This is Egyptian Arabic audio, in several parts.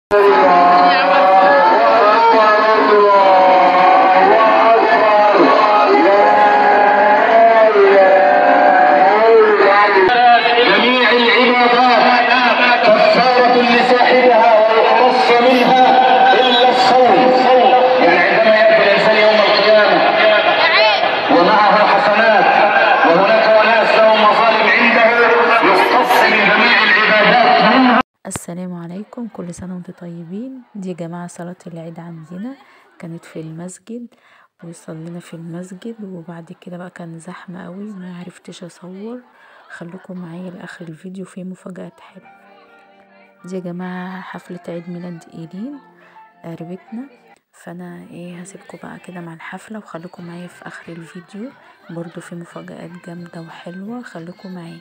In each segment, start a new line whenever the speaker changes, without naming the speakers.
جميع العبادات كفارة لصاحبها ويقتص منها إلا الصوم يعني عندما يأتي الإنسان يوم القيامة ومعه حسنات وهناك أناس لهم مظالم عنده يقتص من جميع العبادات منها
السلام عليكم كل سنة وانتم طيبين دي يا جماعة صلاة العيد عندنا كانت في المسجد وصلينا في المسجد وبعد كده بقى كان زحمة قوي ما عرفتش اصور خليكم معايا لاخر الفيديو فيه مفاجآت حلوة دي يا جماعة حفلة عيد ميلاد ايرين قريبتنا فانا ايه هسيبكم بقى كده مع الحفلة وخليكم معايا في اخر الفيديو برضو في مفاجآت جامدة وحلوة خليكم معايا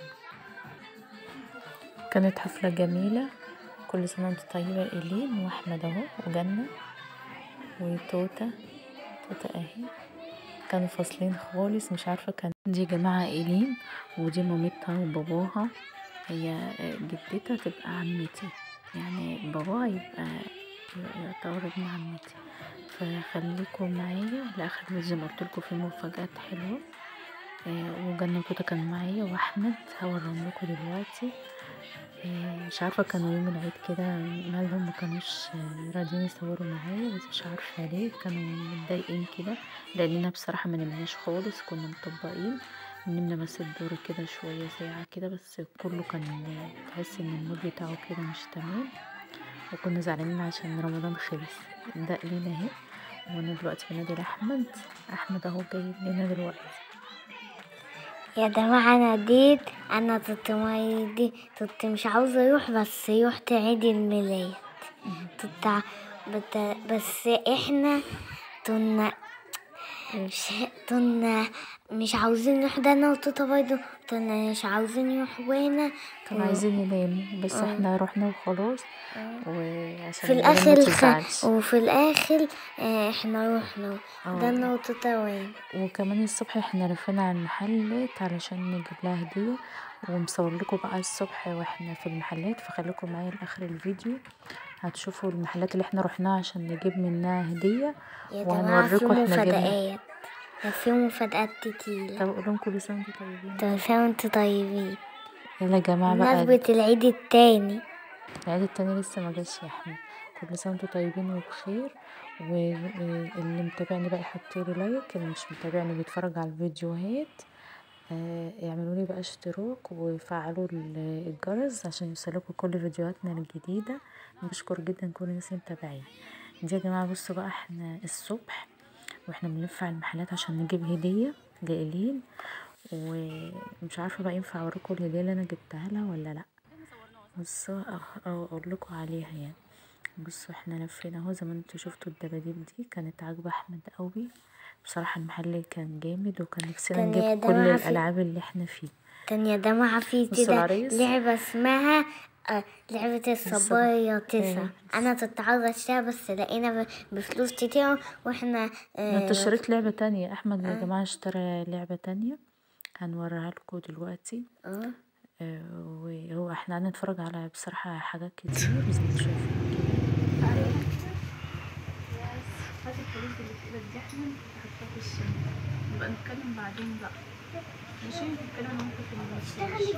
كانت حفلة جميلة كل سنة وانت طيبة إيلين وأحمد أهو وجنة وتوتة توتة أهي كانوا فاصلين خالص مش عارفة كان دي يا جماعة إيلين ودي مامتها وباباها هي جدتها تبقى عمتي يعني باباها يبقى يعتبر ابن عمتي فخليكم معايا لآخر الفيديو زي ما قلتلكوا في مفاجآت حلوة آه، وجنة وتوتة كان معايا وأحمد هوريهم لكم دلوقتي آه، مش عارفة كانوا يوم العيد كده مالهم مكانوش آه، راضيين يصوروا معايا بس مش عارفة ليه كانوا متضايقين كده لأننا بصراحة ما نمناش خالص كنا مطبقين نمنا بس الدور كده شوية ساعة كده بس كله كان تحس ان المود بتاعه كده مش تمام وكنا زعلانين عشان رمضان خلص ده لينا اهي وانا دلوقتي بنادي لأحمد أحمد اهو جاي لنا دلوقتي
يا جماعة أنا ديت أنا كنت مريض كنت مش عاوزة أروح بس رحت عيد الميلاد كنت ع- بت- بس إحنا كنا مش كنا مش عاوزين نروح ده أنا وتوتا برضه كنا مش عاوزين نروح وانا
كانوا عايزين يناموا بس احنا رحنا وخلاص وعشان
في
العيال ما
الآخر خ...
تزعلش.
وفي الآخر آه، إحنا رحنا
اه.
ده أنا وتوتا وانا
وكمان الصبح احنا لفينا على المحلات علشان نجيب لها هدية ومصور لكم بقى الصبح واحنا في المحلات فخليكم معايا لاخر الفيديو هتشوفوا المحلات اللي احنا رحناها عشان نجيب منها هدية
يا جماعة في
وهنوريكم احنا جبنا
مفاجآت في مفاجآت كتير
طب اقول لهم كل سنة وانتم طيبين
طب سنة وانتوا طيبين
يلا يا جماعة بقى
بمناسبة العيد التاني
العيد التاني لسه ما جاش يا احمد كل سنة وانتم طيبين وبخير واللي متابعني بقى يحطوا لي لايك اللي مش متابعني بيتفرج على الفيديوهات آه، اعملوا لي بقى اشتراك وفعلوا ال- الجرس عشان يوصلكوا كل فيديوهاتنا الجديدة بشكر جدا كل الناس اللي متابعين دي يا جماعة بصوا بقى احنا الصبح واحنا بنلف على المحلات عشان نجيب هدية لإيلين ومش عارفة بقى ينفع اوريكم الهدية اللي انا جبتها لها ولا لا بصوا أه- أه اقول لكم عليها يعني بصوا احنا لفينا اهو زي ما انتوا شفتوا الدباديب دي كانت عاجبة احمد قوي بصراحة المحل كان جامد وكان نفسنا
كان يا
نجيب كل
جماعة في-
الالعاب اللي احنا فيه
كان يا جماعة في
بصوا
كده
العريس.
لعبة اسمها آه، لعبة الصبايا تسعة
إيه.
أنا كنت عاوزة أشتريها بس لقينا ب- بفلوس كتير وإحنا آه،
انت اشتريت لعبة تانية احمد يا جماعة اشترى لعبة تانية هنوريها لكم دلوقتي
آه.
آه، وهو احنا قعدنا نتفرج على بصراحة حاجات كتير زي ما انتوا شايفين
هات الفلوس اللي في ايدك دي احمد تحطها في الشنطة نبقى نتكلم بعدين بقى ماشي نتكلم انا وانت في الموبايل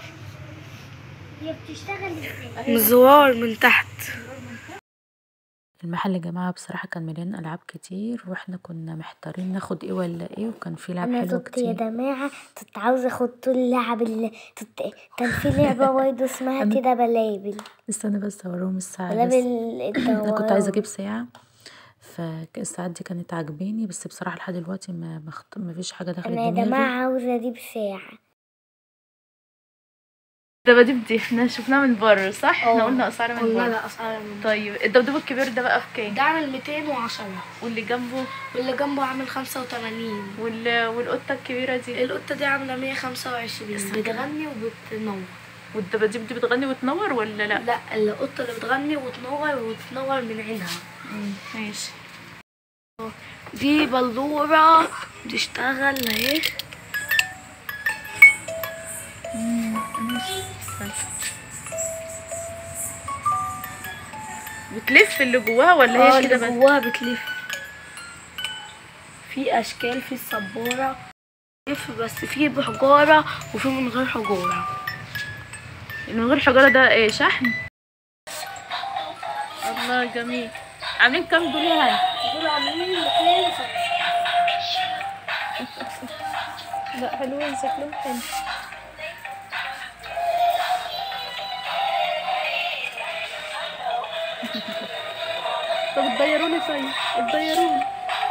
هي بتشتغل ازاي؟
زرار من تحت
المحل يا جماعة بصراحة كان مليان ألعاب كتير واحنا كنا محتارين ناخد ايه ولا ايه وكان في لعب
أنا
حلوة
كنت يا
كتير
جماعة كنت عاوزة أخد طول اللعب اللي كنت كان في لعبة برضه اسمها
أنا-
كده بلابل
استنى بس اوريهم الساعة بس
بلابل
انا كنت عايزة
الدوران
اجيب ساعة فالساعات دي كانت عاجباني بس بصراحة لحد دلوقتي ما مخت... ما فيش حاجة دخلت
أنا يا
دماغي
جماعة عاوزة أجيب ساعة
الدباديب دي احنا شفناها من بره صح؟ احنا
اه.
قلنا اسعارها من
قلنا
بره
لا اسعار من
طيب الدبدوب الكبير ده بقى بكام؟
ده عامل 210
واللي جنبه
واللي جنبه عامل 85
وال... والقطة الكبيرة دي
القطة دي عاملة 125 بتغني وبتنور
والدباديب دي بتغني وتنور ولا لا؟
لا القطة اللي بتغني وتنور وتنور من عينها
مم، ماشي
دي بلورة بتشتغل اهي
بتلف اللي جواها ولا
اه
هي كده
اللي
بس
جواها بتلف في اشكال في السبورة بتلف بس في بحجارة وفي من غير حجارة
اللي من غير حجارة ده ايه شحن الله جميل عاملين كام دول يا هاني
دول عاملين 200
لا حلوين شكلهم حلو طب اتضيروني طيب اتضيروني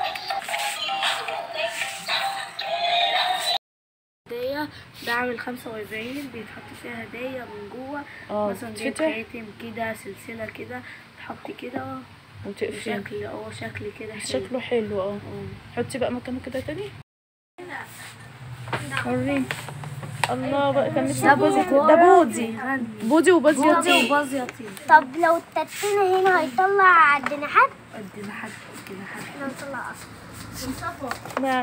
هدية ده عامل 45 بيتحط فيها هدية من جوه
اه
مثلا زي
تفتح
خاتم كده سلسلة كده تحط كده
وتقفل
شكل اه شكل كده حلو
شكله حلو اه
اه.
حطي بقى مكانه كده تاني وريني الله بقى كان نفسي
ده
بوزي
بوزي
ده بودي
غني.
بودي وبازي
بوزي
يطير
وباز يطير
طب لو التتنة هنا هيطلع جناحات
قدنا حد قدنا حد
احنا نطلع اصلا
نعم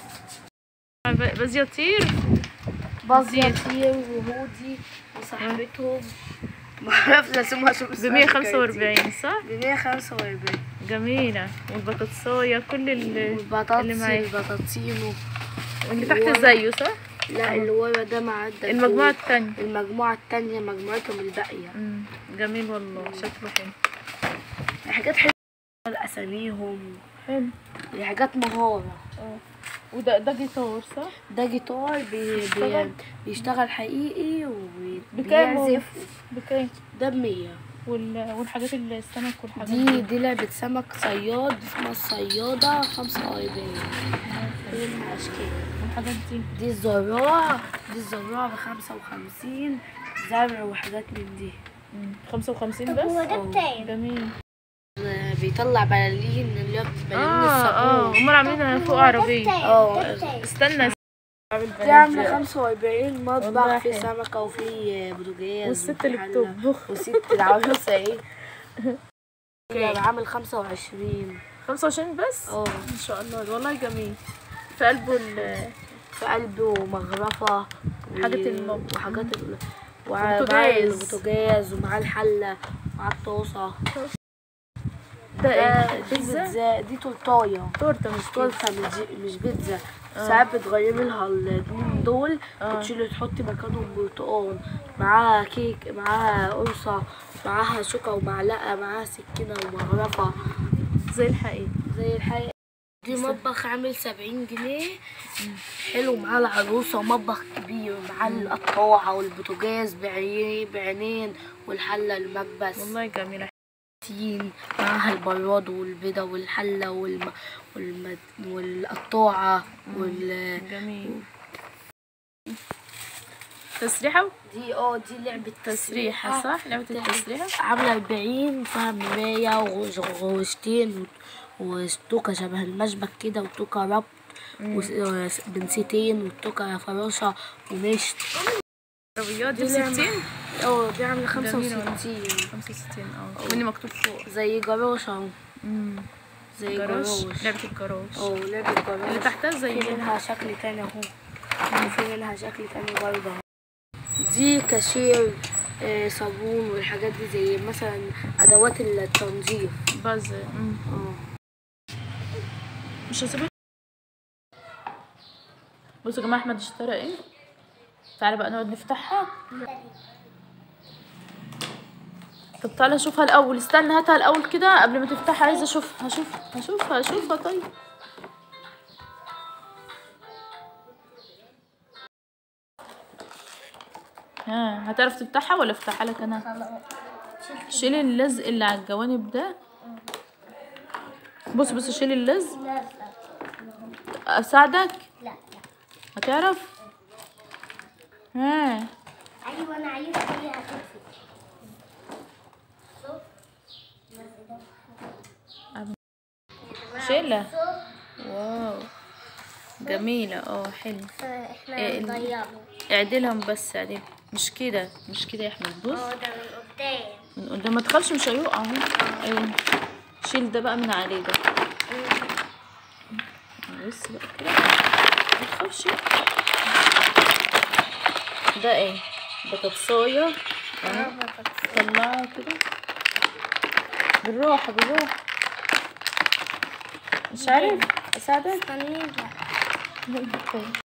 بازي يطير
باز يطير وهودي وصاحبتهم ما عرفت اسمها شو
ب 145 صح؟
ب 145
جميلة والبطاطساية كل ال-
والبطاطس
اللي معايا.
البطاطسينو
اللي تحت زيه صح؟
لا اللي ورا ده معدل
المجموعة
فوق.
التانية
المجموعة التانية مجموعتهم الباقية
مم. جميل والله شكله حلو
حاجات حلوة أساميهم
حلو
دي حاجات مهارة
وده ده جيتار صح؟
ده جيتار بي
بيشتغل؟
بي بيشتغل حقيقي
بكام هو؟
وبيعزف
بكام؟
ده بمية
وال... والحاجات اللي السمك والحاجات
دي دي لعبة سمك صياد اسمها الصيادة خمسة وأربعين منها أشكال
والحاجات دي
دي الزراع دي الزراع بخمسة وخمسين زرع وحاجات من دي
مم. 55
طب هو
بس؟
ده بتاعي
جميل
بيطلع بلالين اللي هو بلالين
اه اه
الصابون
امال عاملينها فوق عربية
اه
استنى
دي عاملة خمسة وأربعين
والله
مطبخ في
حلو.
سمكة وفي بوتاجاز
والست
وفي
اللي
حلة.
بتطبخ
وست العروسة ايه كده عامل خمسة وعشرين
25 بس؟
اه
ان شاء الله والله جميل في قلبه ال
في قلبه مغرفة و-
حاجة المطبخ.
وحاجات ال... ومعاه
بوتاجاز.
البوتاجاز ومعاه الحلة ومعاه الطاسة
ده ايه؟
دي
بيتزا؟
بيتزا دي تورتاية
تورته مش
تورته مش مش بيتزا ساعات بتغيري لها الاتنين دول
آه.
وتشيلي تحطي مكانهم برتقال معاها كيك معاها قرصة معاها شوكة ومعلقة معاها سكينة ومغرفة
زي الحقيقة
زي الحقيقة دي مطبخ عامل سبعين جنيه حلو معاه العروسة ومطبخ كبير معاه القطاعة والبوتاجاز بعينين بعينين والحلة المكبس
والله جميلة
تين معاها البراد والبيضة والحلة والم... والمد... والقطاعة وال
جميل تسريحة
دي اه دي لعبة
تسريحة صح؟ لعبة التسريحة
عاملة أربعين فيها مراية وغش- وغشتين وتوكة شبه المشبك كده وتوكة ربط وبنسيتين وتوكة فراشة ومشت
عربيات دي
دي لعبة-
60
اه دي عاملة خمسة
جميلة والله.
وستين
65 اه واللي مكتوب فوق
زي جراج اهو
امم
زي
جراج
جراج
لعبة الجراج
اه لعبة جراج
اللي تحتها زي
في منها شكل تاني اهو وفي منها شكل تاني برضه اهو دي كاشير آه، صابون والحاجات دي زي مثلا ادوات التنظيف
باز مم.
اه
مش هسيبك بصوا يا جماعة احمد اشترى ايه تعالى بقى نقعد نفتحها طب تعالى نشوفها الاول استنى هاتها الاول كده قبل ما تفتحها عايزه اشوفها هشوف هشوفها هشوفها طيب ها هتعرف تفتحها ولا افتحها لك انا شيل اللزق اللي على الجوانب ده بص بص شيل اللزق اساعدك
لا
هتعرف ها
ايوه انا عايزه هي هتقفل
شيلة واو جميلة اه حلو
احنا
إيه ال-
نضيعه
اعدلهم بس اعدل مش كده مش كده يا احمد بص
هو ده من قدام
من قدام ما تخافش مش هيقع اهو ايوه شيل ده بقى من عليه ده بص بقى كده ما تخافش ده ايه بطاطساية اهو طلعها كده
بالروح بالروح مش عارف اساعدك
استني بقى
طيب